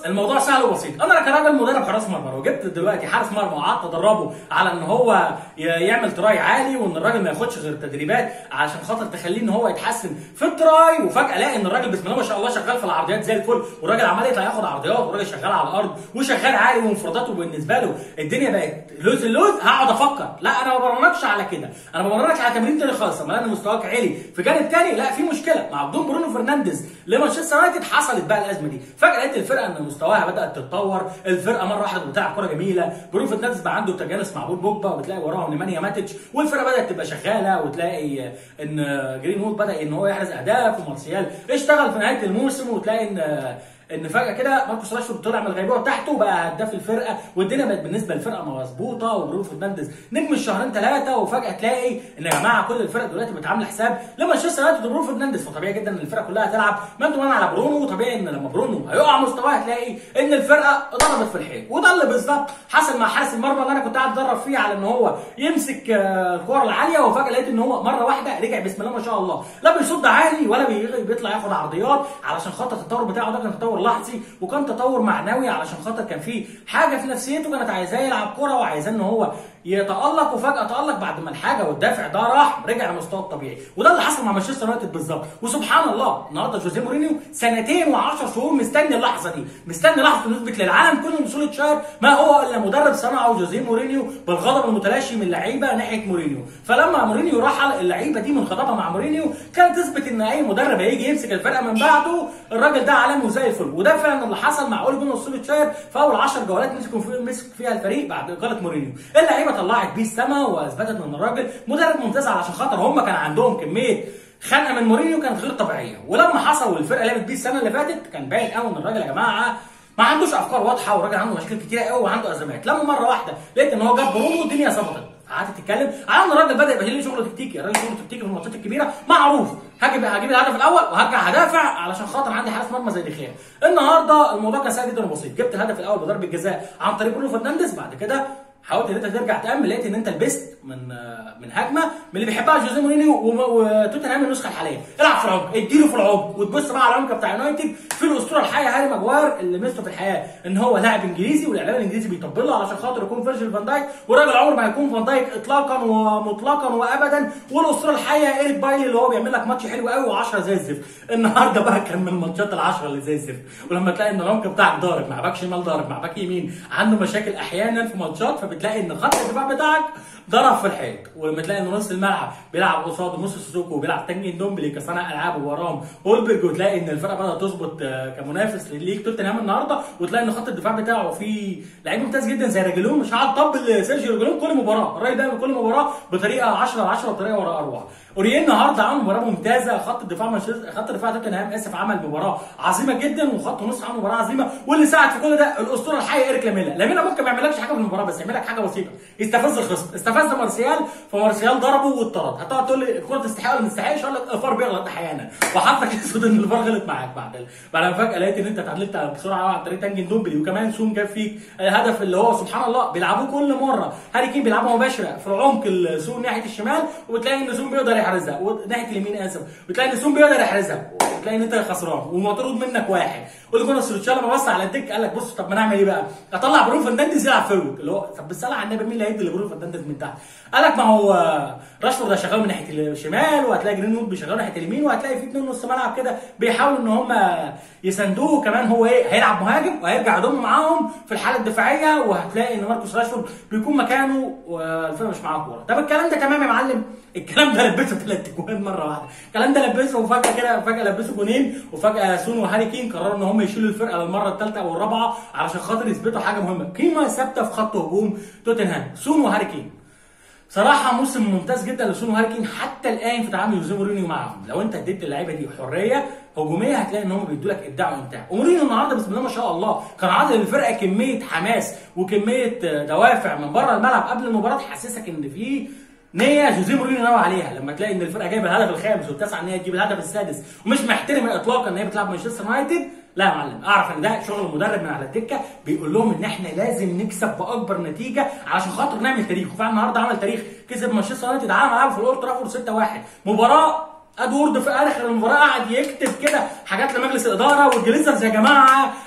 الموضوع سهل وبسيط انا كراجل مدرب حراس مرمى لو جبت دلوقتي حارس مرمى وقعدت ادربه على ان هو ي- يعمل تراي عالي وان الراجل ما ياخدش غير تدريبات عشان خاطر تخليه ان هو يتحسن في التراي وفجاه الاقي ان الراجل بسم الله ما شاء الله شغال في العرضيات زي الفل والراجل عمال يطلع ياخد عرضيات والراجل شغال على الارض وشغال عالي وانفراداته بالنسبه له الدنيا بقت لوز اللوز هقعد افكر لا انا ما برنكش على كده انا ما برنكش على تمرين تاني خالص اما انا مستواك عالي في جانب تاني لا في مشكله مع بدون برونو فرنانديز لمانشستر يونايتد حصلت بقى الازمه دي فجاه لقيت الفرقه ان مستواها بدات تتطور الفرقه مره واحده بتلعب كوره جميله برونو فرنانديز بقى عنده تجانس مع بول بوجبا وبتلاقي وراهم نيمانيا ماتيتش والفرقه بدات تبقى شغاله وتلاقي ان جرين وود بدا ان هو يحرز اهداف ومارسيال اشتغل في نهايه الموسم وتلاقي ان ان فجاه كده ماركوس راشفورد طلع من الغيبوبه بتاعته وبقى هداف الفرقه والدنيا بقت بالنسبه للفرقه مظبوطه وبرونو فرنانديز نجم الشهرين ثلاثه وفجاه تلاقي ان يا جماعه كل الفرق دلوقتي بتعامل حساب لمانشستر يونايتد وبرونو فرنانديز فطبيعي جدا ان الفرقه كلها تلعب مان تو مان على برونو وطبيعي ان لما برونو هيقع مستواه هتلاقي ان الفرقه ضربت في الحيط وده اللي بالظبط حصل مع حارس المرمى اللي انا كنت قاعد اتدرب فيه على ان هو يمسك آه، الكور العاليه وفجاه لقيت ان هو مره واحده رجع بسم الله ما شاء الله لا بيصد عالي ولا بي- بيطلع ياخد عرضيات علشان خاطر التطور بتاعه ده كان تطور لحظي وكان تطور معنوي علشان خاطر كان في حاجه في نفسيته كانت عايزاه يلعب كوره وعايزاه ان هو يتالق وفجاه تالق بعد ما الحاجه والدافع ده راح رجع لمستواه الطبيعي وده اللي حصل مع مانشستر يونايتد بالظبط وسبحان الله النهارده جوزيه مورينيو سنتين و10 شهور مستني اللحظه دي مستني لحظه انه يثبت للعالم كله ان سوليتشاير ما هو الا مدرب صنعه جوزيه مورينيو بالغضب المتلاشي من اللعيبه ناحيه مورينيو فلما مورينيو رحل اللعيبه دي من غضبها مع مورينيو كانت تثبت ان اي مدرب هيجي يمسك الفرقه من بعده الراجل ده عالمي وزي الفل وده فعلا اللي حصل مع اولي جونر سوليتشاير في اول 10 جولات مسكوا في مسك فيها الفريق بعد اقاله مورينيو اللعيبه طلعت بيه السما واثبتت ان الراجل مدرب ممتاز علشان خاطر هم كان عندهم كميه خنقه من مورينيو كانت غير طبيعيه ولما حصل والفرقه لعبت بيه السنه اللي فاتت كان باين قوي ان الراجل يا جماعه ما عندوش افكار واضحه والراجل عنده مشاكل كتيره قوي وعنده ازمات لما مره واحده لقيت ان هو جاب برونو الدنيا ظبطت قعدت تتكلم على ان الراجل بدا يبقى ليه شغل تكتيكي الراجل شغله تكتيكي في الماتشات الكبيره معروف هجيب هجيب الهدف الاول وهرجع هدافع علشان خاطر عندي حارس مرمى زي دخيا النهارده الموضوع كان سهل جدا وبسيط جبت الهدف الاول بضربه جزاء عن طريق برونو فرنانديز بعد كده حاولت ان انت ترجع تامل لقيت ان انت لبست من آه، من هجمه من اللي بيحبها جوزيه مورينيو وم- وتوتنهام النسخه الحاليه العب في العمق اديله في العمق وتبص بقى على العمق بتاع يونايتد في الاسطوره الحيه هاري ماجواير اللي مسته في الحياه ان هو لاعب انجليزي والاعلام الانجليزي بيطبل له علشان خاطر يكون فيرجيل فان دايك والراجل عمره ما هيكون فان دايك اطلاقا ومطلقا وابدا والاسطوره الحيه ايريك بايلي اللي هو بيعمل لك ماتش حلو قوي و10 زي الزفت النهارده بقى كان من الماتشات العشره اللي زي الزفت ولما تلاقي ان العمق بتاعك ضارب مع باك شمال ضارب مع باك يمين عنده مشاكل احيانا في ماتشات فبتلاقي ان خط الدفاع بتاعك ضرب في الحيط ولما تلاقي ان نص الملعب بيلعب قصاده نص سوسوكو وبيلعب تانجين دومبلي كصانع العاب ووراهم هولبرج وتلاقي ان الفرقه بدات تظبط آه، كمنافس لليك توتنهام النهارده وتلاقي ان خط الدفاع بتاعه فيه لعيب ممتاز جدا زي راجلون مش هقعد طبل سيرجيو راجلون كل مباراه الراجل بيعمل كل مباراه بطريقه 10 على 10 بطريقه ورا اروع اوريه النهارده عمل مباراه ممتازه خط الدفاع مانشستر خط دفاع توتنهام اسف عمل مباراه عظيمه جدا وخط نص عمل مباراه عظيمه واللي ساعد في كل ده الاسطوره الحيه ايريك لاميلا لاميلا ممكن ما يعملكش حاجه في المباراه بس يعمل لك حاجه بسيطه يستفز الخصم استفز مارسيال فمارسيال ضربه واتطرد هتقعد تقول لي الكره تستحق ولا ما تستحقش اقول لك الفار بيغلط احيانا وحطك اسود ان الفار غلط معاك بعد ال- بعد ما فجاه لقيت ان انت اتعادلت بسرعه عن طريق تانجن دومبلي وكمان سوم جاب فيك الهدف اللي هو سبحان الله بيلعبوه كل مره هاري كين بيلعبها مباشره في العمق السوم ناحيه الشمال وتلاقي ان سوم بيقدر يحرزها وناحيه اليمين اسف وتلاقي ان سوم بيقدر يحرزها وتلاقي ان انت خسران ومطرود منك واحد قول جون سولوتشال لما بص على الدك قال لك بص طب ما نعمل ايه بقى؟ اطلع برونو فرنانديز يلعب فيرود اللي هو طب بالصلاه على النبي مين اللي هيدي لبرونو فرنانديز من تحت؟ قال لك ما هو راشفورد هيشغله من ناحيه الشمال وهتلاقي جرين وود بيشغله ناحيه اليمين وهتلاقي في اتنين نص ملعب كده بيحاولوا ان هم يساندوه كمان هو ايه هيلعب مهاجم وهيرجع يضم معاهم في الحاله الدفاعيه وهتلاقي ان ماركوس راشفورد بيكون مكانه والفرقه مش معاه كوره طب الكلام ده تمام يا معلم الكلام ده لبسه ثلاث جوان مره واحده الكلام ده لبسه وفجاه كده فجاه لبسه جونين وفجاه سون وهاري كين قرروا ان هم يشيلوا الفرقه للمره الثالثه او الرابعه علشان خاطر يثبتوا حاجه مهمه قيمه ثابته في خط هجوم توتنهام سون وهاري كين صراحة موسم ممتاز جدا لسون وهاري كين حتى الآن في تعامل جوزيه مورينيو معاهم، لو أنت اديت اللعيبة دي حرية هجومية هتلاقي إن هم بيدوا لك إبداع وإمتاع، ومورينيو النهاردة بسم الله ما شاء الله كان عاطي للفرقة كمية حماس وكمية دوافع من بره الملعب قبل المباراة تحسسك إن في نية جوزيه مورينيو ناوي عليها لما تلاقي ان الفرقه جايبه الهدف الخامس والتاسع ان هي تجيب الهدف السادس ومش محترمه اطلاقا ان هي بتلعب مانشستر يونايتد لا يا معلم اعرف ان ده شغل المدرب من على الدكه بيقول لهم ان احنا لازم نكسب باكبر نتيجه علشان خاطر نعمل تاريخ وفعلا النهارده عمل تاريخ كسب مانشستر يونايتد على ملعبه في الاولد ترافورد 6-1 مباراه ادوارد في اخر المباراه قعد يكتب كده حاجات لمجلس الاداره والجليزرز يا جماعه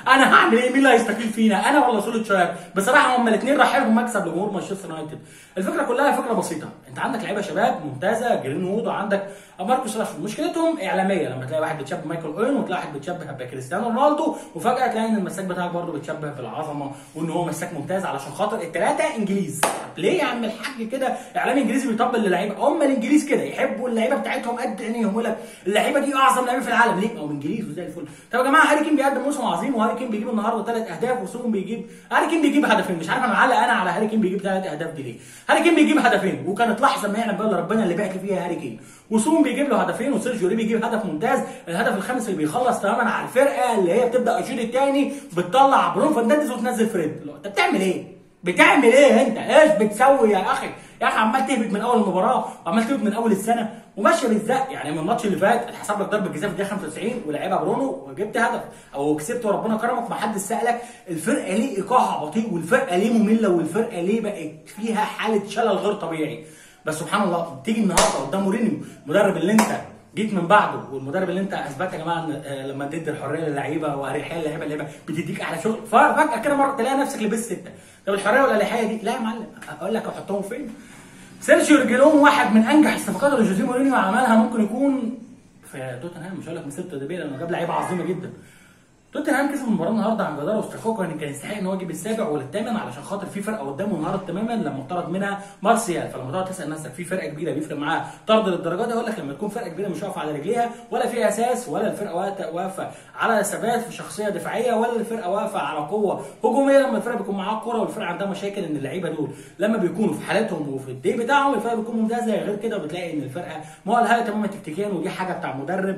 انا هعمل ايه مين اللي هيستقيل فينا انا ولا سوليتشاير بصراحه هما الاثنين راح لهم مكسب لجمهور مانشستر يونايتد الفكره كلها فكره بسيطه انت عندك لعيبه شباب ممتازه جرين وود وعندك ماركوس راشفورد مشكلتهم اعلاميه لما تلاقي واحد بيتشبه مايكل اوين وتلاقي واحد بيتشبه بكريستيانو رونالدو وفجاه تلاقي ان المساك بتاعك برضه بيتشبه بالعظمه وان هو مساك ممتاز علشان خاطر الثلاثه انجليز طب ليه يا عم الحاج كده اعلام انجليزي بيطبل للعيبه هم الانجليز كده يحبوا اللعيبه بتاعتهم قد عينيهم يقول لك اللعيبه دي اعظم لعيبه في العالم ليه؟ ما هو انجليز وزي الفل طب يا جماعه هاري كين بيقدم موسم عظيم وهاري كين بيجيب النهارده ثلاث اهداف وسوم بيجيب هاري كين بيجيب هدفين مش عارف انا معلق انا على هاري كين بيجيب ثلاث اهداف دي ليه؟ هاري كين بيجيب هدفين وكانت لحظه ما يعلم بقى ربنا اللي بعت فيها هاري كين وسوم بيجيب له هدفين وسيرجيو ليه بيجيب هدف ممتاز الهدف الخامس اللي بيخلص تماما على الفرقه اللي هي بتبدا الشوط الثاني بتطلع برونو فرنانديز وتنزل فريد انت بتعمل ايه؟ بتعمل ايه انت؟ ايش بتسوي يا اخي؟ يا اخي عمال تهبط من اول المباراه وعمال تهبط من اول السنه وماشيه بالزق يعني من الماتش اللي فات اتحسب لك ضربه جزاء في الدقيقه 95 ولعبها برونو وجبت هدف او كسبت وربنا كرمك ما حدش سالك الفرقه ليه ايقاعها بطيء والفرقه ليه ممله والفرقه ليه بقت فيها حاله شلل غير طبيعي بس سبحان الله تيجي النهارده قدام مورينيو المدرب اللي انت جيت من بعده والمدرب اللي انت اثبت يا جماعه ان آه، لما تدي الحريه للعيبه واريحيه للعيبه اللعيبه بتديك احلى شغل فجاه كده مره تلاقي نفسك لبست سته طب الحريه والاريحيه دي لا يا معلم اقول لك احطهم فين سيرجيو ريجيلون واحد من انجح الصفقات اللي جوزيه مورينيو عملها ممكن يكون في توتنهام مش هقول لك مسيرته الادبيه لانه جاب لعيبه عظيمه جدا توتنهام كسب المباراه النهارده عن جداره واستحقاقه ان كان يستحق ان هو يجيب السابع ولا الثامن علشان خاطر في فرقه قدامه النهارده تماما لما طرد منها مارسيال فلما تقعد تسال نفسك في فرقه كبيره بيفرق معاها طرد للدرجه دي اقول لك لما تكون فرقه كبيره مش واقفه على رجليها ولا في اساس ولا الفرقه واقفة- واقفه على ثبات في شخصيه دفاعيه ولا الفرقه واقفه على قوه هجوميه لما الفرقه بيكون معاها كوره والفرقه عندها مشاكل ان اللعيبه دول لما بيكونوا في حالتهم وفي الدي بتاعهم الفرقه بتكون ممتازه غير كده بتلاقي ان الفرقه مؤهله تماما تكتيكيا ودي حاجه بتاع مدرب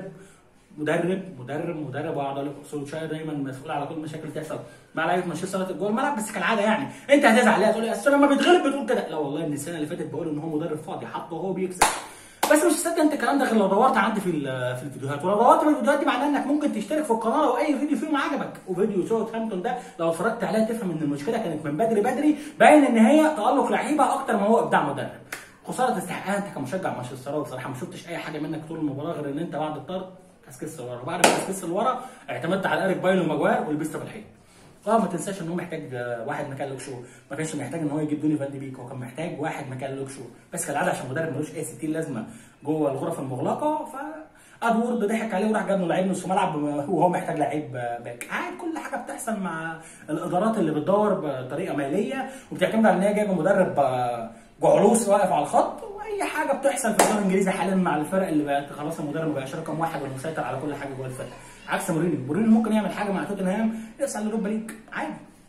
مدرب مدرب مدرب واقعد اقول لك سولشاير دايما مسؤول على كل المشاكل اللي بتحصل مع لعيبه مانشستر يونايتد جوه الملعب بس كالعاده يعني انت هتزعل ليه تقول لي اصل لما بيتغلب بتقول كده لا والله من السنه اللي فاتت بقول ان هو مدرب فاضي حتى وهو بيكسب بس مش هتصدق انت الكلام ده غير لو دورت عندي في ال- في الفيديوهات ولو دورت في الفيديوهات دي معناه انك ممكن تشترك في القناه لو اي فيديو فيهم عجبك وفيديو ساوثهامبتون ده لو اتفرجت عليه تفهم ان المشكله كانت من بدري بدري باين ان هي تالق لعيبه اكتر ما هو ابداع مدرب خساره تستحقها انت كمشجع مانشستراوي بصراحه ما شفتش اي حاجه منك طول المباراه غير ان انت بعد الطرد كسكس لورا بعد ما كسكس لورا اعتمدت على اريك بايلو وماجواير ولبست في الحيط اه ما تنساش ان هو محتاج آه، واحد مكان لوك شو ما كانش محتاج ان هو يجيب دوني فان دي بيك هو كان محتاج واحد مكان لوك شو بس كالعاده عشان المدرب ملوش اي 60 لازمه جوه الغرف المغلقه ف ادوارد ضحك عليه وراح جاب له لعيب نص ملعب وهو محتاج لعيب آه، باك عادي كل حاجه بتحصل مع الادارات اللي بتدور بطريقه ماليه وبتعتمد على ان هي جايبه مدرب آه، جعلوس واقف على الخط واي حاجه بتحصل في الدوري الانجليزي حاليا مع الفرق اللي بقت خلاص المدرب ما بقاش رقم واحد ولا مسيطر على كل حاجه جوه الفرقه عكس مورينيو مورينيو ممكن يعمل حاجه مع توتنهام يصعد للوروبا ليج عادي